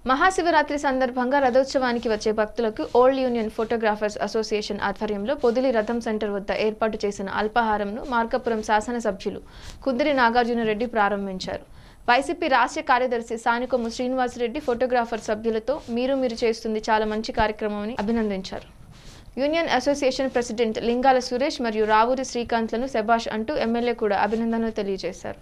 మహాశివరాత్రి సందర్భంగా రథోత్సవానికి వచ్చే భక్తులకు ఓల్డ్ యూనియన్ ఫోటోగ్రాఫర్స్ అసోసియేషన్ ఆధ్వర్యంలో పొదిలి రథం సెంటర్ వద్ద ఏర్పాటు చేసిన అల్పాహారంను మార్కాపురం శాసనసభ్యులు కుందిరి నాగార్జునరెడ్డి ప్రారంభించారు వైసీపీ రాష్ట్ర కార్యదర్శి సానికొమ్ము శ్రీనివాసరెడ్డి ఫోటోగ్రాఫర్ సభ్యులతో మీరు మీరు చేస్తుంది చాలా మంచి కార్యక్రమమని అభినందించారు union association president Lingala Suresh మరియు రావూరి శ్రీకాంత్లను శభాష్ అంటూ ఎమ్మెల్యే కూడా అభినందనలు తెలియజేశారు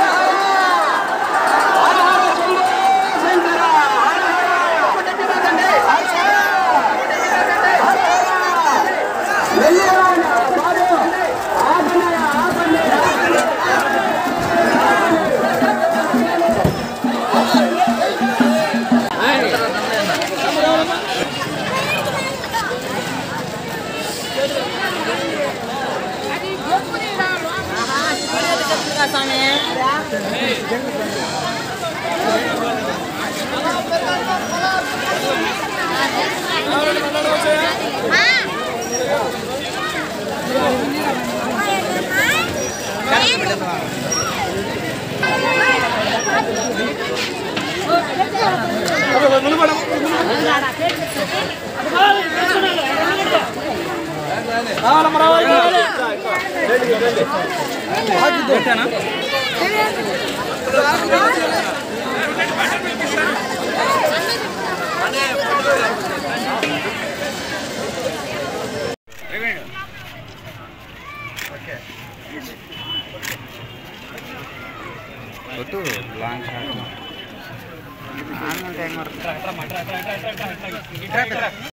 వద్దు లాంగ్ షాట్